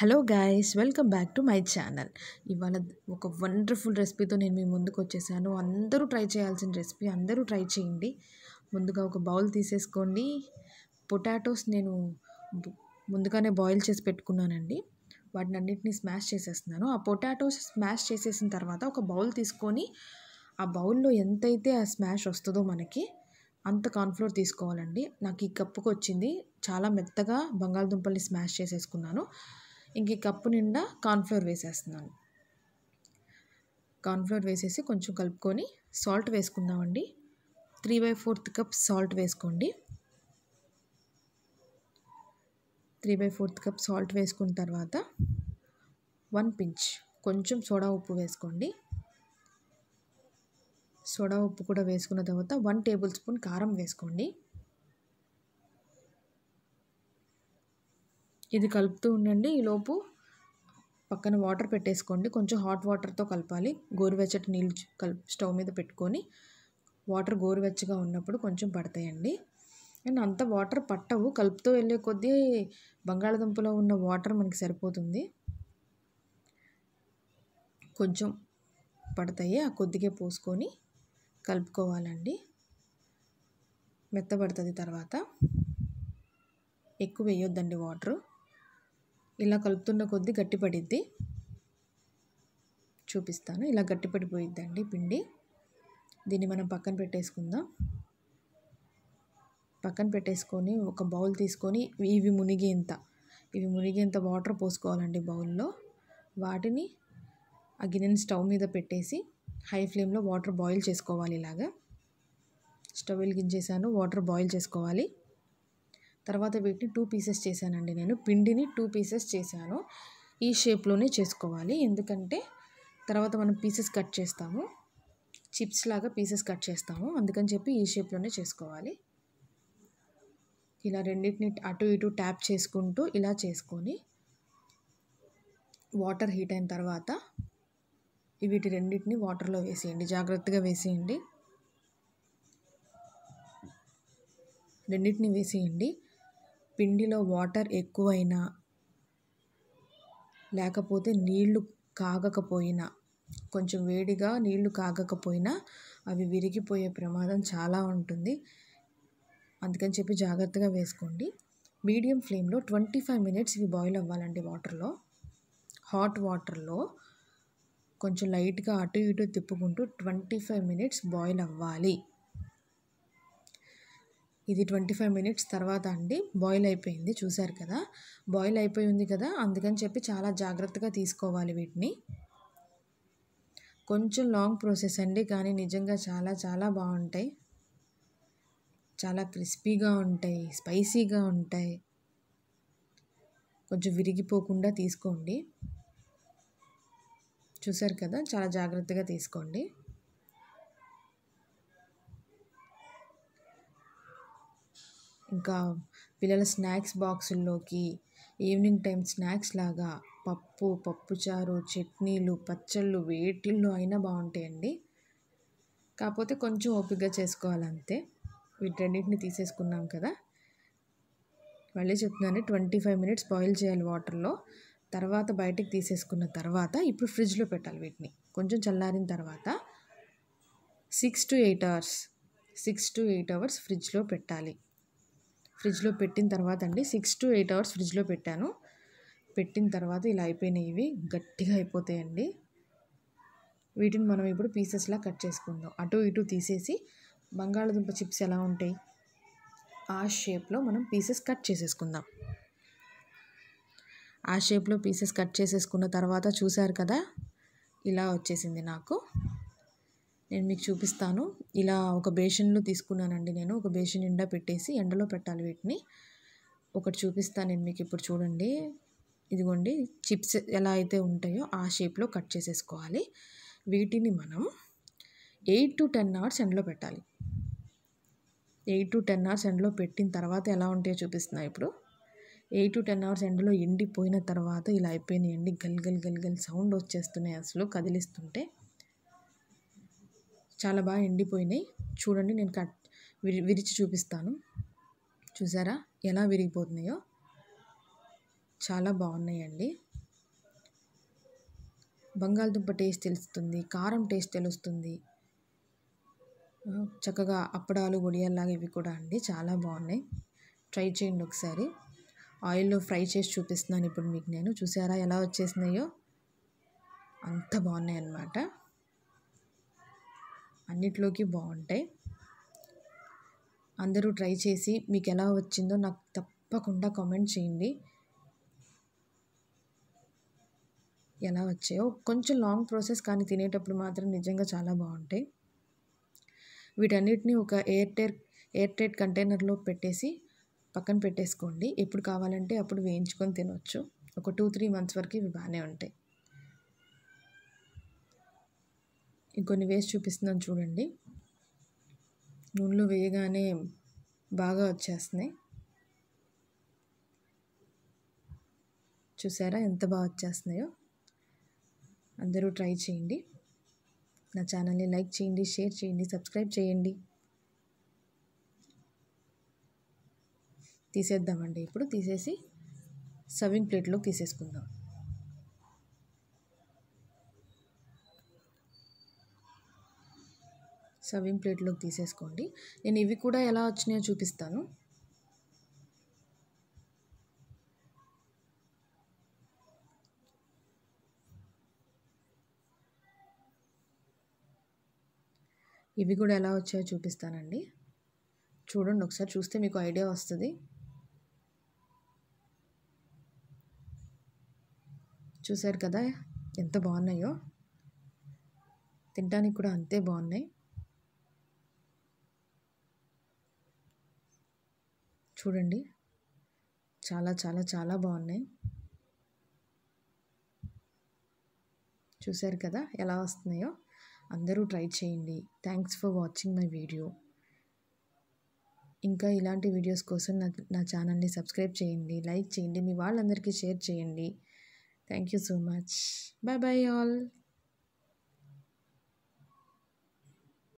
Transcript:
hello guys welcome back to my channel ఇవాళ ఒక wonderful రెసిపీతో నేను మీ ముందుకు వచ్చేసాను అందరూ ట్రై చేయాల్సిన రెసిపీ అందరూ ట్రై చేయండి ముందుగా ఒక బౌల్ తీసేసుకోండి పొటాటోస్ నేను బు- ముందుగానే బాయిల్ చేసి పెట్టుకున్నానండి వాటిని అన్నిటిని స్మాష్ చేసేస్తున్నాను ఆ పొటాటోస్ స్మాష్ చేసేసిన తర్వాత ఒక బౌల్ తీసుకొని ఆ బౌల్లో ఎంతైతే ఆ స్మాష్ వస్తుందో మనకి అంత కార్న్ఫ్లోర్ తీసుకోవాలండి నాకు ఈ కప్పుకు వచ్చింది చాలా మెత్తగా బంగాళదుంపల్ని స్మాష్ చేసేసుకున్నాను ఇంక ఈ కప్పు నిండా కార్న్ఫ్లోర్ వేసేస్తున్నాను కార్న్ఫ్లోర్ వేసేసి కొంచెం కలుపుకొని సాల్ట్ వేసుకుందామండి three by fourth cup salt వేసుకోండి three by fourth cup salt వేసుకున్న తర్వాత వన్ పించ్ కొంచెం సోడా ఉప్పు వేసుకోండి సోడా ఉప్పు కూడా వేసుకున్న తర్వాత వన్ టేబుల్ స్పూన్ కారం వేసుకోండి ఇది కలుపుతూ ఉండండి ఈలోపు పక్కన వాటర్ పెట్టేసుకోండి కొంచెం హాట్ వాటర్తో కలపాలి గోరువెచ్చటి నీళ్ళు కల్ స్టవ్ మీద పెట్టుకొని వాటర్ గోరువెచ్చగా ఉన్నప్పుడు కొంచెం పడతాయండి అండ్ అంత వాటర్ పట్టవు కలుపుతూ వెళ్ళే కొద్దీ బంగాళదుంపలో ఉన్న వాటర్ మనకి సరిపోతుంది కొంచెం పడతాయి ఆ కొద్దిగా పోసుకొని కలుపుకోవాలండి మెత్తబడుతుంది తర్వాత ఎక్కువ వేయొద్దండి వాటర్ ఇలా కలుపుతున్న కొద్దీ గట్టిపడిద్ది చూపిస్తాను ఇలా గట్టిపడిపోయిద్దండి పిండి దీన్ని మనం పక్కన పెట్టేసుకుందాం పక్కన పెట్టేసుకొని ఒక బౌల్ తీసుకొని ఇవి మునిగేంత ఇవి మునిగేంత వాటర్ పోసుకోవాలండి బౌల్లో వాటిని ఆ గిన్నెని స్టవ్ మీద పెట్టేసి హై ఫ్లేమ్లో వాటర్ బాయిల్ చేసుకోవాలి ఇలాగా స్టవ్ వెలిగించేసాను వాటర్ బాయిల్ చేసుకోవాలి తర్వాత వీటిని టూ పీసెస్ చేశానండి నేను పిండిని టూ పీసెస్ చేశాను ఈ షేప్లోనే చేసుకోవాలి ఎందుకంటే తర్వాత మనం పీసెస్ కట్ చేస్తాము చిప్స్ లాగా పీసెస్ కట్ చేస్తాము అందుకని చెప్పి ఈ షేప్లోనే చేసుకోవాలి ఇలా రెండింటిని అటు ఇటు ట్యాప్ చేసుకుంటూ ఇలా చేసుకొని వాటర్ హీట్ అయిన తర్వాత వీటి రెండింటిని వాటర్లో వేసేయండి జాగ్రత్తగా వేసేయండి రెండింటిని వేసేయండి పిండిలో వాటర్ ఎక్కువైనా లేకపోతే నీళ్లు కాగకపోయినా కొంచెం వేడిగా నీళ్లు కాగకపోయినా అవి విరిగిపోయే ప్రమాదం చాలా ఉంటుంది అందుకని చెప్పి జాగ్రత్తగా వేసుకోండి మీడియం ఫ్లేమ్లో ట్వంటీ ఫైవ్ మినిట్స్ ఇవి బాయిల్ అవ్వాలండి వాటర్లో హాట్ వాటర్లో కొంచెం లైట్గా అటు ఇటు తిప్పుకుంటూ ట్వంటీ ఫైవ్ మినిట్స్ బాయిల్ అవ్వాలి ఇది ట్వంటీ ఫైవ్ మినిట్స్ తర్వాత అండి బాయిల్ అయిపోయింది చూసారు కదా బాయిల్ అయిపోయి ఉంది కదా అందుకని చెప్పి చాలా జాగ్రత్తగా తీసుకోవాలి వీటిని కొంచెం లాంగ్ ప్రాసెస్ అండి కానీ నిజంగా చాలా చాలా బాగుంటాయి చాలా క్రిస్పీగా ఉంటాయి స్పైసీగా ఉంటాయి కొంచెం విరిగిపోకుండా తీసుకోండి చూసారు కదా చాలా జాగ్రత్తగా తీసుకోండి ఇంకా పిల్లల స్నాక్స్ బాక్సుల్లోకి ఈవినింగ్ టైం స్నాక్స్ లాగా పప్పు పప్పుచారు చట్నీలు పచ్చళ్ళు వేటిల్లో అయినా బాగుంటాయండి కాకపోతే కొంచెం ఓపికగా చేసుకోవాలంతే వీటన్నిటిని తీసేసుకున్నాం కదా మళ్ళీ చెప్తున్నాను ట్వంటీ ఫైవ్ మినిట్స్ బాయిల్ చేయాలి వాటర్లో తర్వాత బయటికి తీసేసుకున్న తర్వాత ఇప్పుడు ఫ్రిడ్జ్లో పెట్టాలి వీటిని కొంచెం చల్లారిన తర్వాత six to eight hours six to eight hours ఫ్రిడ్జ్లో పెట్టాలి ఫ్రిడ్జ్లో పెట్టిన తర్వాత అండి సిక్స్ టు ఎయిట్ అవర్స్ ఫ్రిడ్జ్లో పెట్టాను పెట్టిన తర్వాత ఇలా అయిపోయినాయి ఇవి గట్టిగా అయిపోతాయండి వీటిని మనం ఇప్పుడు పీసెస్లా కట్ చేసుకుందాం అటు ఇటు తీసేసి బంగాళదుంప చిప్స్ ఎలా ఉంటాయి ఆ షేప్లో మనం పీసెస్ కట్ చేసేసుకుందాం ఆ షేప్లో పీసెస్ కట్ చేసేసుకున్న తర్వాత చూశారు కదా ఇలా వచ్చేసింది నాకు నేను మీకు చూపిస్తాను ఇలా ఒక బేషన్లో తీసుకున్నానండి నేను ఒక బేషన్ నిండా పెట్టేసి ఎండలో పెట్టాలి వీటిని ఒకటి చూపిస్తాను నేను మీకు ఇప్పుడు చూడండి ఇదిగోండి చిప్స్ ఎలా అయితే ఉంటాయో ఆ షేప్లో కట్ చేసేసుకోవాలి వీటిని మనం ఎయిట్ టు టెన్ అవర్స్ ఎండలో పెట్టాలి ఎయిట్ టు టెన్ అవర్స్ ఎండలో పెట్టిన తర్వాత ఎలా ఉంటాయో చూపిస్తున్నా ఇప్పుడు ఎయిట్ టు టెన్ అవర్స్ ఎండలో ఎండిపోయిన తర్వాత ఇలా అయిపోయినాయండి గల్ గల్ గల్ గల్ సౌండ్ వచ్చేస్తున్నాయి అసలు కదిలిస్తుంటే చాలా బాగా ఎండిపోయినాయి చూడండి నేను కట్ విరి విరిచి చూపిస్తాను చూసారా ఎలా విరిగిపోతున్నాయో చాలా బాగున్నాయండి బంగాళదుంప టేస్ట్ తెలుస్తుంది కారం టేస్ట్ తెలుస్తుంది ఆ, చక్కగా అప్పడాలు వడియాల్లాగా ఇవి కూడా అండి చాలా బాగున్నాయి ట్రై చేయండి ఒకసారి ఆయిల్లో ఫ్రై చేసి చూపిస్తున్నాను ఇప్పుడు మీకు నేను చూసారా ఎలా వచ్చేసినాయో అంత బాగున్నాయి అన్నమాట అన్నిట్లోకి బాగుంటాయి అందరూ ట్రై చేసి మీకు ఎలా వచ్చిందో నాకు తప్పకుండా కామెంట్ చేయండి ఎలా వచ్చాయో కొంచెం లాంగ్ ప్రాసెస్ కానీ తినేటప్పుడు మాత్రం నిజంగా చాలా బాగుంటాయి వీటన్నిటిని ఒక ఎయిర్ టైర్ ఎయిర్ టైట్ కంటైనర్లో పెట్టేసి పక్కన పెట్టేసుకోండి ఎప్పుడు కావాలంటే అప్పుడు వేయించుకొని తినొచ్చు ఒక టూ త్రీ మంత్స్ వరకు ఇవి బాగానే ఉంటాయి ఇంకొన్ని వేసి చూపిస్తున్నాను చూడండి నూనెలో వేయగానే బాగా వచ్చేస్తున్నాయి చూసారా ఎంత బాగా వచ్చేస్తున్నాయో అందరూ ట్రై చేయండి నా ఛానల్ని లైక్ చేయండి షేర్ చేయండి సబ్స్క్రైబ్ చేయండి తీసేద్దామండి ఇప్పుడు తీసేసి సర్వింగ్ ప్లేట్లో తీసేసుకుందాం సర్వింగ్ ప్లేట్లోకి తీసేసుకోండి నేను ఇవి కూడా ఎలా వచ్చినాయో చూపిస్తాను ఇవి కూడా ఎలా వచ్చాయో చూపిస్తానండి చూడండి ఒకసారి చూస్తే మీకు ఐడియా వస్తుంది చూసారు కదా ఎంత బాగున్నాయో తినడానికి కూడా అంతే బాగున్నాయి చూడండి చాలా చాలా చాలా బాగున్నాయి చూసారు కదా ఎలా వస్తున్నాయో అందరూ ట్రై చేయండి thanks for watching my video ఇంకా ఇలాంటి వీడియోస్ కోసం నా నా ఛానల్ని సబ్స్క్రైబ్ చేయండి లైక్ చేయండి మీ వాళ్ళందరికీ షేర్ చేయండి thank you so much bye bye all